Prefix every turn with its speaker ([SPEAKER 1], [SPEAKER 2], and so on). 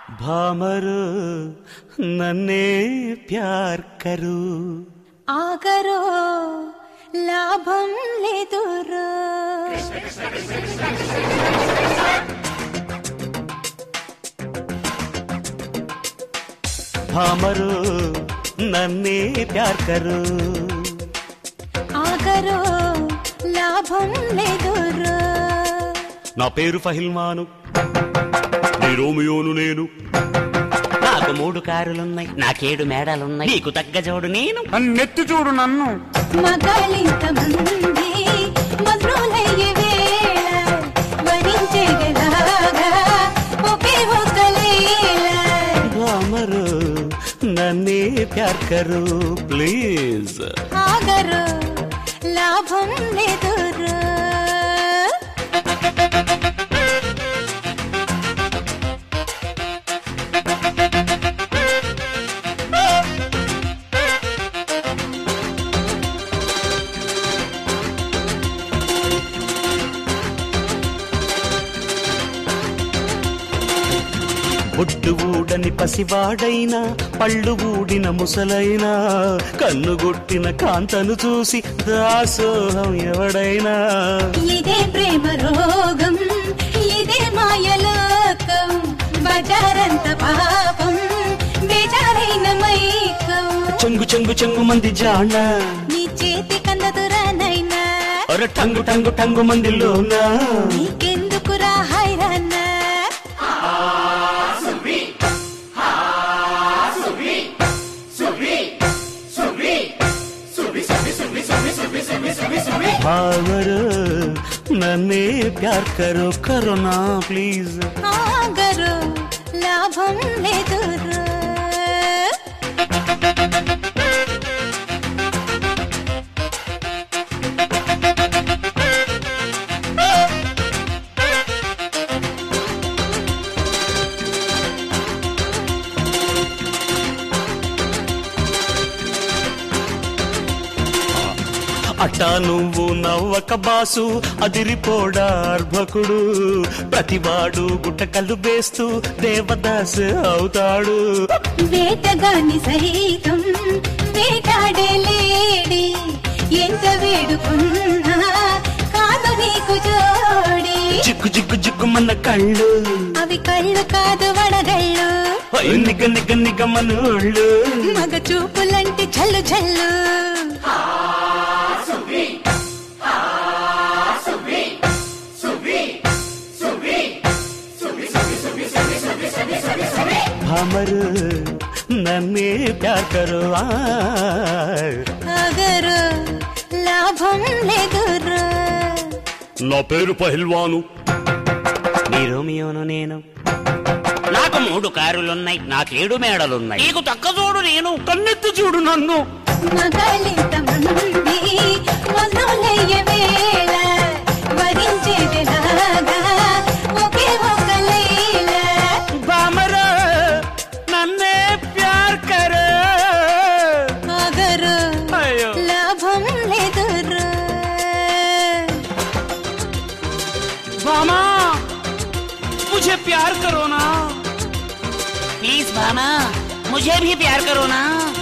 [SPEAKER 1] భామరు నన్నే ప్యార్ కరు
[SPEAKER 2] ఆగరో లాభం లేదురో
[SPEAKER 1] భామరు నన్నే ప్యార్ కరు
[SPEAKER 2] ఆగరో లాభం లేదురో
[SPEAKER 1] నా పేరు ఫహిల్మాను నీ రోమియోను నేను నాకు మూడు కారులున్నాయి నాకేడు మేడాలున్నాయి నీకు తగ్గ జోడు నేను
[SPEAKER 3] నెత్తి చూడు నన్ను
[SPEAKER 2] మగాళ్ళింత మంది మధురయ్యే వేళ వరించేలాగా ఒకే ఒక లీల
[SPEAKER 1] భామరు నన్నే ప్యార్ కరు ప్లీజ్
[SPEAKER 2] ఆగరు లాభం లేదురో
[SPEAKER 1] బొడ్డు ఊడని పసివాడైనా పళ్ళు ఊడిన ముసలైనా కన్నుగొట్టిన కాంతను చూసి దాసోహం ఎవడైనా
[SPEAKER 2] ఇదే ప్రేమ రోగం ఇదే మాయలోకం బజారంత పాపం బేజారైన మైకం
[SPEAKER 1] చెంగు చెంగు చెంగు మంది జాణ
[SPEAKER 2] నీ చేతి కందదురానైనా
[SPEAKER 1] అర టంగు టంగు టంగు మందిలోనా
[SPEAKER 2] నీకెందుకురా హైరానా
[SPEAKER 1] భావరు నన్నే ప్యార్ కరో కరోనా ప్లీజ్
[SPEAKER 2] ఆగరు లాభం లేదురా
[SPEAKER 1] అట్టా నువ్వు నవ్వక బాసు అదిరిపోడా అర్భకుడు ప్రతివాడు గుట్టకల్లు వేస్తూ దేవదాస్ అవుతాడు
[SPEAKER 2] వేటగాని సైతం వేటాడే లేడి ఎంత వేడుకున్నా కాదు నీకు జోడి
[SPEAKER 1] జిగ్గు జిగ్గు జిగ్గు మన కళ్ళు
[SPEAKER 2] అవి కళ్ళు కాదు వడగళ్ళు
[SPEAKER 1] హై నిగ నిగ నిగ మనోళ్ళు
[SPEAKER 2] మగ చూపులంటే చల్లు చల్లు
[SPEAKER 1] భామరు నన్నే ప్యార్ కరో ఆ.
[SPEAKER 2] అగరు లాభం లేదురా
[SPEAKER 1] నా పేరు పహిల్వాను నీ రోమియోను నేను నాకు మూడు కారులున్నాయి నాకేడు మేడలున్నాయి నీకు తక్క చూడు నేను కన్నెత్తి చూడు నన్ను
[SPEAKER 2] మగాళ్ళింత మంది మధులయ్య వేళ వరించేదిలాగా ఒకే ఒక లీల
[SPEAKER 1] బామరు నన్నే ప్యార్ కరో
[SPEAKER 2] అగరు
[SPEAKER 1] అయ్యో
[SPEAKER 2] లాభం లేదురా
[SPEAKER 1] బామా मुझे प्यार करो ना
[SPEAKER 4] प्लीज भामा मुझे भी प्यार करो ना